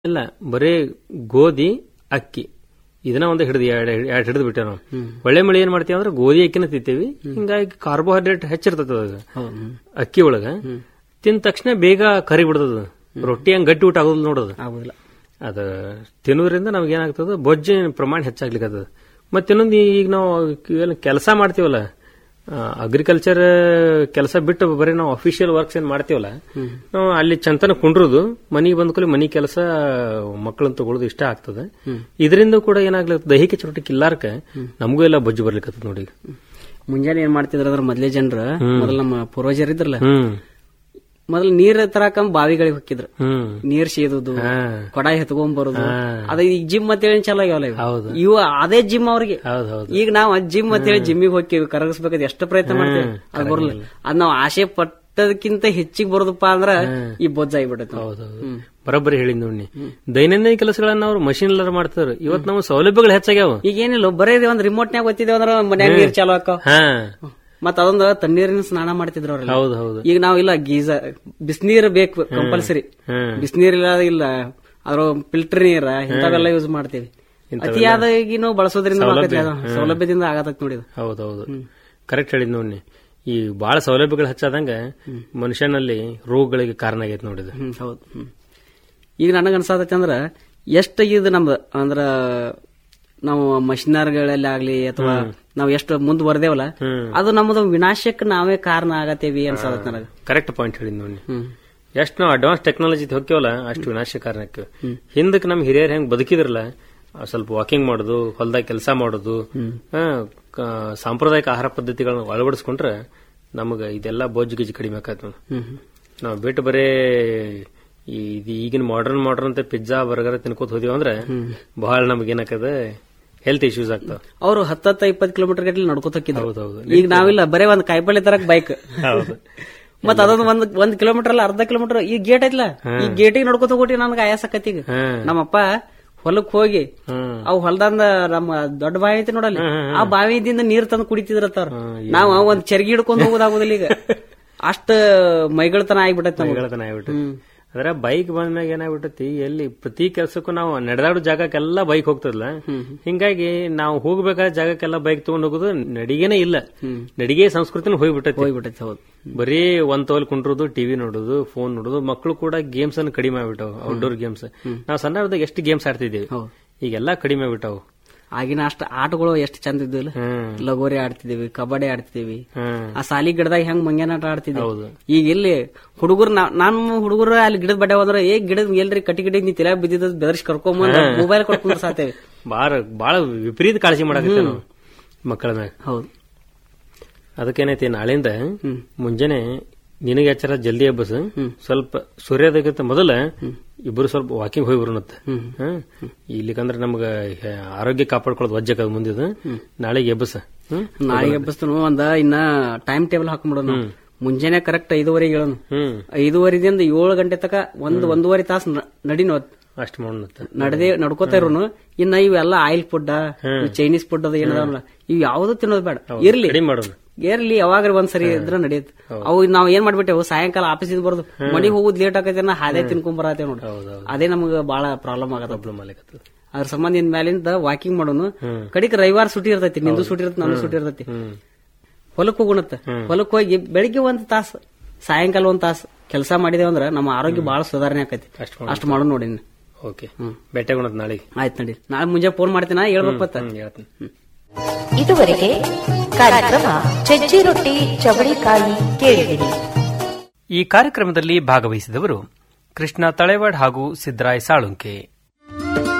ಇಲ್ಲ ಬರೀ ಗೋಧಿ ಅಕ್ಕಿ ಇದನ್ನ ಒಂದು ಹಿಡಿದು ಎರಡು ಎರಡು ಹಿಡಿದು ಬಿಟ್ಟೆ ನಾವು ಒಳ್ಳೆ ಮಳೆ ಏನ್ ಮಾಡ್ತೀವಿ ಅಂದ್ರೆ ಗೋಧಿ ಅಕ್ಕಿನ ತಿಂತೀವಿ ಹಿಂಗಾಗಿ ಕಾರ್ಬೋಹೈಡ್ರೇಟ್ ಹೆಚ್ಚಿರ್ತದ ಅದ ಹೌದು ಅಕ್ಕಿ ಒಳಗ ತಿಂದ ತಕ್ಷಣ ಬೇಗ ಕರಿ ಬಿಡ್ತದ ರೊಟ್ಟಿ ಹಂಗ ಗಟ್ಟಿ ಊಟ ಆಗೋದಿಲ್ಲ ನೋಡೋದು ಆಗುದಿಲ್ಲ ಅದ ತಿನ್ನೋದ್ರಿಂದ ನಮ್ಗೆ ಏನಾಗ್ತದ ಬೊಜ್ಜಿನ ಪ್ರಮಾಣ ಹೆಚ್ಚಾಗ್ಲಿಕ್ಕದ ಮತ್ತೆ ಇನ್ನೊಂದು ಈಗ ನಾವು ಕೆಲಸ ಮಾಡ್ತೀವಲ್ಲ ಅಗ್ರಿಕಲ್ಚರ್ ಕೆಲಸ ಬಿಟ್ಟು ಬರೀ ನಾವು ಅಫಿಷಿಯಲ್ ವರ್ಕ್ಸ್ ಏನ್ ಮಾಡ್ತೀವಲ್ಲ ನಾವು ಅಲ್ಲಿ ಚಂತನ ಕುಂಡ್ರುದು ಮನಿಗೆ ಬಂದ ಕೂಡಲೇ ಮನಿ ಕೆಲಸ ಮಕ್ಕಳನ್ನ ತಗೊಳ್ಳೋದು ಇಷ್ಟ ಆಗ್ತದೆ ಇದರಿಂದ ಕೂಡ ಏನಾಗ್ಲತ್ತ ದೈಹಿಕ ಚಟುವಟಿಕೆ ಇಲ್ಲಾರ್ಕ ನಮಗೂ ಎಲ್ಲ ಬೊಜ್ಜು ಬರ್ಲಿಕ್ಕತ್ತದ ನೋಡಿ ಈಗ. ಮುಂಜಾನೆ ಏನ್ ಮಾಡ್ತಿದ್ರ ಅದ್ರ ಮೊದ್ಲೇ ಜನರು ಮೊದಲ ನಮ್ಮ ಪೂರ್ವಜರು ಇದ್ರಲ್ಲ ಹ್ಮ್ ಮೊದಲು ನೀರ್ ತರಾಕ ಬಾವಿಗಳಿಗೆ ಹೊಕ್ಕಿದ್ರು ಹ್ಮ್ ನೀರ್ ಸೇದುದು ಹಾ. ಕೊಡ ಎತ್ಕೊಂಡ್ ಬರುದು ಹಾ. ಅದ ಈಗ ಜಿಮ್ ಅಂತೇಳಿ ಚಲೋ ಆಗ್ಯಾವಲ್ಲ ಇವು. ಹೌದು ಇವ ಅದೇ ಜಿಮ್ ಅವ್ರಿಗೆ ಹೌದು ಹೌದು ಈಗ ನಾವು ಜಿಮ್ ಅಂತೇಳಿ ಜಿಮ್ಮಿಗೆ ಹೋಗ್ತೀವಿ ಕರಗಿಸ್ಬೇಕಾದ್ರೆ ಎಷ್ಟು ಪ್ರಯತ್ನ ಮಾಡ್ತೀವಿ ಅದು ಬರಲ್ಲ ಅದ್ ನಾವು ಆಸೆ ಪಟ್ಟದಕ್ಕಿಂತ ಹೆಚ್ಚಿಗೆ ಬರೋದಪ್ಪ ಅಂದ್ರ ಈ ಬೊಜ್ಜ ಆಗ್ಬಿಟ್ಟೈತೆ ನಾವು. ಹೌದು ಹೌದು ಬರೋಬ್ಬರಿ ಹೇಳಿದ್ ನೋಡಿ ದೈನಂದಿನ ಕೆಲಸಗಳನ್ನ ಅವ್ರು ಮಷಿನ್ ಎಲ್ಲಾರು ಮಾಡ್ತಾರೆ ಇವತ್ತು ನಾವು ಸೌಲಭ್ಯಗಳು ಹೆಚ್ಚಾಗ್ಯಾವ ಈಗ ಏನಿಲ್ಲ ಬರೀ ಒಂದ್ ರಿಮೋಟ್ನ್ಯಾಗ ಗೊತ್ತಿದ್ದೇವೆ ಅಂದ್ರ ಮನ್ಯಾಗ ನೀರ್ ಚಾಲು ಹಾಕೋ ಹಾ ಮತ್ತ ಅದೊಂದ ತಣ್ಣೀರಿನ ಸ್ನಾನ ಮಾಡ್ತಿದ್ರು ಅವ್ರೆಲ್ಲ ಹೌದು ಹೌದು ಈಗ ನಾವು ಇಲ್ಲ ಗೀಜರ್ ಬಿಸಿನೀರ್ ಬೇಕು ಕಂಪಲ್ಸರಿ ಹ್ಮ್ ಬಿಸಿನೀರ್ ಇಲ್ಲ ಇಲ್ಲ ಅದ್ರ ಫಿಲ್ಟರ್ ನೀರ ಇಂಥವೆಲ್ಲ ಯೂಸ್ ಮಾಡ್ತೀವಿ ಅತಿಯಾದ ಈಗ ನಾವು ಬಳಸೋದ್ರಿಂದ ಆಕತಿ ಅದು. ಸೌಲಭ್ಯದಿಂದ ಆಗತೈತಿ ನೋಡಿ ಇದು. ಹೌದು ಹೌದು ಕರೆಕ್ಟ್ ಹೇಳಿದ್ ನೋಡಿ ಈ ಬಹಳ ಸೌಲಭ್ಯಗಳು ಹೆಚ್ಚಾದಂಗ ಮನುಷ್ಯನಲ್ಲಿ ರೋಗಗಳಿಗೆ ಕಾರಣ ಆಗೈತೆ ನೋಡಿದ ಹ್ಮ್ ಹೌದು ಹ್ಮ್. ಈಗ ನನಗ ಅನ್ಸಾತೈತಿ ಅಂದ್ರ ಎಷ್ಟು ಇದು ನಮ್ದು ಅಂದ್ರ ನಾವು ಮಷಿನರಿಗಳಲ್ಲಿ ಆಗ್ಲಿ ಅಥವಾ ನಾವು ಎಷ್ಟು ಮುಂದುವರೆದೇವಲ್ಲ ಹ್ಮ್ ಅದು ನಮ್ಮದು ವಿನಾಶಕ್ಕೆ ನಾವೇ ಕಾರಣ ಆಗತ್ತೇವಿ ಅನ್ಸಾತೈತಿ ನನಗ ಕರೆಕ್ಟ್ ಪಾಯಿಂಟ್ ಹೇಳಿದ್ ನೋಡಿ ಹ್ಮ್ ಎಷ್ಟು ನಾವು ಅಡ್ವಾನ್ಸ್ ಟೆಕ್ನಾಲಜಿ ಹೋಗ್ಯವಲ್ಲ ಅಷ್ಟು ವಿನಾಶ ಕಾರಣಕ್ಕೆ ಹಿಂದಕ್ಕೆ ನಮ್ ಹಿರಿಯರು ಹೆಂಗ್ ಬದುಕಿದ್ರಲ್ಲ ಆ ಸ್ವಲ್ಪ ವಾಕಿಂಗ್ ಮಾಡೋದು ಹೊಲದಾಗ ಕೆಲಸ ಮಾಡೋದು ಆ, ಕ- ಸಾಂಪ್ರದಾಯಿಕ ಆಹಾರ ಪದ್ಧತಿಗಳನ್ನ ಅಳವಡಿಸ್ಕೊಂಡ್ರೆ ನಮಗ ಇದೆಲ್ಲ ಬೋಜ್ ಗಿಜ್ ಕಡಿಮೆ ಆಕತ್ ಹ್ಮ್ ಹ್ಮ್. ನಾವು ಬಿಟ್ಟು ಬರೇ ಈ ಇದು ಈಗಿನ ಮಾಡರ್ನ್ ಮಾಡರ್ನ್ ಅಂತ ಪಿಜ್ಜಾ ಬರ್ಗರ್ ತಿನ್ಕೋತ ಹೋದಿವಿ ಅಂದ್ರೆ ಬಹಳ ನಮ್ಗೆ ಏನಾಕದ ಹೆಲ್ತ್ ಇಶ್ಯೂಸ್ ಆಗ್ತಾವ ಅವ್ರು ಹತ್ತತ್ತ ಇಪ್ಪತ್ತು ಕಿಲೋಮೀಟರ್ ಗಟ್ಟಲೆ ನಡ್ಕೋತ ಹೋಗಿದ್ರು ಹೌದೌದು ಈಗ ನಾವಿಲ್ಲ ಬರೇ ಒಂದ್ ಕಾಯಿಪಲ್ಲೆ ತರಕ್ ಬೈಕ್ ಹೌದು ಮತ್ತ ಅದೊಂದು ಒಂದ್ ಒಂದ್ ಕಿಲೋಮೀಟರ್ ಅಲ್ಲ ಅರ್ಧ ಕಿಲೋಮೀಟರ್ ಈ ಗೇಟ್ ಐತ್ಲ ಈ ಗೇಟಿಗೆ ನಡ್ಕೋತ ಹೋಗಿ ನನಗೆ ಆಯಾಸ ಆಕತಿ ಈಗ ಹ್ಮ್ ನಮ್ಮಪ್ಪ ಹೊಲಕ್ ಹೋಗಿ ಹ್ಮ್ ಅವ್ ಹೊಲದಂದ ನಮ್ಮ ದೊಡ್ಡ ಬಾವಿ ಐತಿ ನೋಡಲ್ಲಿ ಆ ಬಾವಿದಿಂದ ನೀರ್ ತಂದು ಕುಡಿತಿದ್ರತ್ತಾರ ನಾವ್ ಒಂದ್ ಚರ್ಗಿ ಹಿಡ್ಕೊಂಡ್ ಹೋಗೋದಾಗೋದಿಲ್ಲ ಈಗ ಅಷ್ಟ ಮೈಗಳತನ ಆಗ್ಬಿಟ್ಟೈತಿ ನಮ್ಗೆ ಗಳತನ ಆಗ್ಬಿಟ್ಟು ಅದ್ರ ಬೈಕ್ ಬಂದ್ಮ್ಯಾಗ ಏನಾಗ್ಬಿಟ್ಟತಿ ಎಲ್ಲಿ ಪ್ರತಿ ಕೆಲ್ಸಕ್ಕೂ ನಾವು ನಡೆದಾಡೋ ಜಾಗಕ್ಕೆಲ್ಲ ಬೈಕ್ ಹೋಗ್ತದಲ್ಲ ಹಿಂಗಾಗಿ ನಾವು ಹೋಗ್ಬೇಕಾದ ಜಾಗಕ್ಕೆಲ್ಲ ಬೈಕ್ ತಗೊಂಡ್ ಹೋಗೋದು ನಡಿಗೆನೇ ಇಲ್ಲ ನಡಿಗೆ ಸಂಸ್ಕೃತಿನ ಹೋಗ್ಬಿಟ್ಟತಿ ಹೋಗ್ಬಿಟ್ಟೈತಿ ಹೌದು ಬರೀ ಒಂದ್ ತೋಲ್ ಕುಂಡ್ರೋದು ಟಿವಿ ನೋಡೋದು ಫೋನ್ ನೋಡೋದು ಮಕ್ಕಳು ಕೂಡ ಗೇಮ್ಸ್ ಅನ್ನು ಕಡಿಮೆ ಆಗ್ಬಿಟ್ಟವು ಔಟ್ಡೋರ್ ಗೇಮ್ಸ್ ನಾವು ಸಣ್ಣದಾಗ ಎಷ್ಟು ಗೇಮ್ಸ್ ಆಡ್ತಿದ್ದೀವಿ ಹೌದು ಈಗೆಲ್ಲ ಕಡಿಮೆ ಆಗ್ಬಿಟ್ಟವು ಆಗಿನ ಅಷ್ಟ ಆಟಗಳು ಎಷ್ಟು ಚಂದ ಇದ್ದಿಲ್ಲ ಹ್ಮ್ ಲಗೋರಿ ಆಡ್ತಿದೀವಿ ಕಬಡ್ಡಿ ಆಡ್ತಿದೀವಿ ಹ್ಮ್ ಆ ಸಾಲಿ ಗಿಡದಾಗ ಹೆಂಗ್ ಮಂಗ್ಯಾನ ಆಟ ಆಡ್ತಿದ್ವಿ ಹೌದು ಈಗ ಎಲ್ಲಿ ಹುಡುಗರು ನಮ್ಮ ಹುಡುಗರು ಅಲ್ಲಿ ಗಿಡದ ಬಡ್ಡೆ ಹೋದ್ರ ಏ ಗಿಡದ ಎಲ್ರಿ ಕಟ್ಟಿ ಗಿಡ ನೀ ತಲೆ ಬಿದ್ದಿದ್ದ ಬೆದರ್ಸಿ ಕರ್ಕೊಂಬಂದ ಮೊಬೈಲ್ ಕೊಡ್ಕೊಂಡ್ ಸಾತೇವಿ ಬಾಳ ಬಾಳ ವಿಪರೀತ ಕಾಳಜಿ ಮಾಡಕತ್ತೆ ನಾವು ಮಕ್ಕಳ ಮ್ಯಾಗ ಹೌದು ಅದಕ್ಕೇನೈತಿ ನಾಳಿಂದ ಹ್ಮ್. ಮುಂಜಾನೆ ನಿನಗೆ ಎಚ್ಚರ ಜಲ್ದಿ ಎಬ್ಬಸ್ ಸ್ವಲ್ಪ ಸೂರ್ಯೋದಯಕ್ಕಿಂತ ಮೊದಲ ಇಬ್ಬರು ಸ್ವಲ್ಪ ವಾಕಿಂಗ್ ಹೋಗಿ ಬರೋಣತ್ತ ಹ್ಮ್. ಇಲ್ಲಿಕಂದ್ರ ನಮ್ಗ ಹೆ- ಆರೋಗ್ಯ ಕಾಪಾಡ್ಕೊಳ್ಳೋದು ವಜ್ಜಕದ ಮುಂದಿದ ನಾಳೆಗೆ ಎಬ್ಬಸ ಹ್ಮ್ ನಾಳೆಗೆ ಎಬ್ಬಸ್ತನು ಒಂದ ಇನ್ನ ಟೈಮ್ ಟೇಬಲ್ ಹಾಕೊಂಡ್ಬಿಡೋನು ಮುಂಜಾನೆ ಕರೆಕ್ಟ್ ಐದುವರೆಗೆ ಹೇಳೋನು ಹ್ಮ್ ಐದುವರೆದಿಂದ ಏಳು ಗಂಟೆ ತಕ ಒಂದ್ ಒಂದೂವರೆ ತಾಸು ನಡಿನೋ ಅಷ್ಟ್ ಮಾಡೋಣತ್ತ ನಡದೆ ನಡ್ಕೋತಾ ಇರೋನು ಇನ್ನ ಇವೆಲ್ಲ ಆಯಿಲ್ ಫುಡ್ ಚೈನೀಸ್ ಫುಡ್ ಅದ ಏನದಾವಲ್ಲ ಇವ್ ಯಾವ್ದು ತಿನ್ನೋದು ಬೇಡ ಇರ್ಲಿ ಕಡಿಮೆ ಮಾಡೋಣ ಇರ್ಲಿ ಯಾವಾಗ ಒಂದ್ಸರಿ ಇದ್ರ ನಡೆಯುತ್ತೆ ಅವು ನಾವ್ ಏನ್ ಮಾಡ್ಬಿಟ್ಟೆವು ಸಾಯಂಕಾಲ ಆಫೀಸಿಂದ ಬರೋದು ಮನಿಗ್ ಹೋಗುದ್ ಲೇಟ್ ಆಗತ್ತೆ ನಾ ಹಾದೇ ತಿನ್ಕೊಂಡ್ ಬರತ್ತೇವ್ ನೋಡ್ರಿ ಹೌದೌದು ಅದೇ ನಮ್ಗ ಬಾಳ ಪ್ರಾಬ್ಲಮ್ ಆಗತ್ತ ಪ್ರಾಬ್ಲಮ್ ಆಲಿಕತ್ತದ ಅದ್ರ ಸಂಬಂಧ ಇನ್ ಮ್ಯಾಲಿಂದ ವಾಕಿಂಗ್ ಮಾಡೋನು ಕಡಿಕ್ ರವಿವಾರ ಸುಟಿ ಇರ್ತೈತಿ ನಿಂದು ಸುಟಿ ಇರ್ತೈತಿ ನಂದು ಸುಟಿ ಇರ್ತೈತಿ ಹ್ಮ್ ಹೊಲಕ್ ಹೋಗುಣತ್ತ ಹೊಲಕ್ ಹೋಗಿ ಬೆಳಿಗ್ಗೆ ಒಂದ್ ತಾಸ ಸಾಯಂಕಾಲ ಒಂದ್ ತಾಸ ಕೆಲಸ ಮಾಡಿದೇವ ಅಂದ್ರ ನಮ್ಮ ಆರೋಗ್ಯ ಬಾಳ ಸುಧಾರಣೆ ಆಕೈತಿ ಅಷ್ಟ್ ಅಷ್ಟ್ ಮಾಡೋಣ ನೋಡಿ ಇನ್ನು. ಓಕೆ ಭೇಟಿಯಾಗೋಣತ್ ನಾಳೆಗೆ ಆಯ್ತ್ ನಡಿ ನಾಳೆ ಮುಂಜಾನೆ ಫೋನ್ ಮಾಡ್ತೀನ ಹೇಳ್ಬೇಕತ್ತ ಹ್ಮ್ ಹೇಳ್ತೀನಿ ಇದುವರೆಗೆ ಕಾರ್ಯಕ್ರಮ ಚಜ್ಜಿ ರೊಟ್ಟಿ ಚವಳಿಕಾಯಿ ಕೇಳಿದಿರಿ ಈ ಕಾರ್ಯಕ್ರಮದಲ್ಲಿ ಭಾಗವಹಿಸಿದವರು ಕೃಷ್ಣ ತಳೆವಾಡ್ ಹಾಗೂ ಸಿದ್ದರಾಯ್ ಸಾಳುಂಕೆ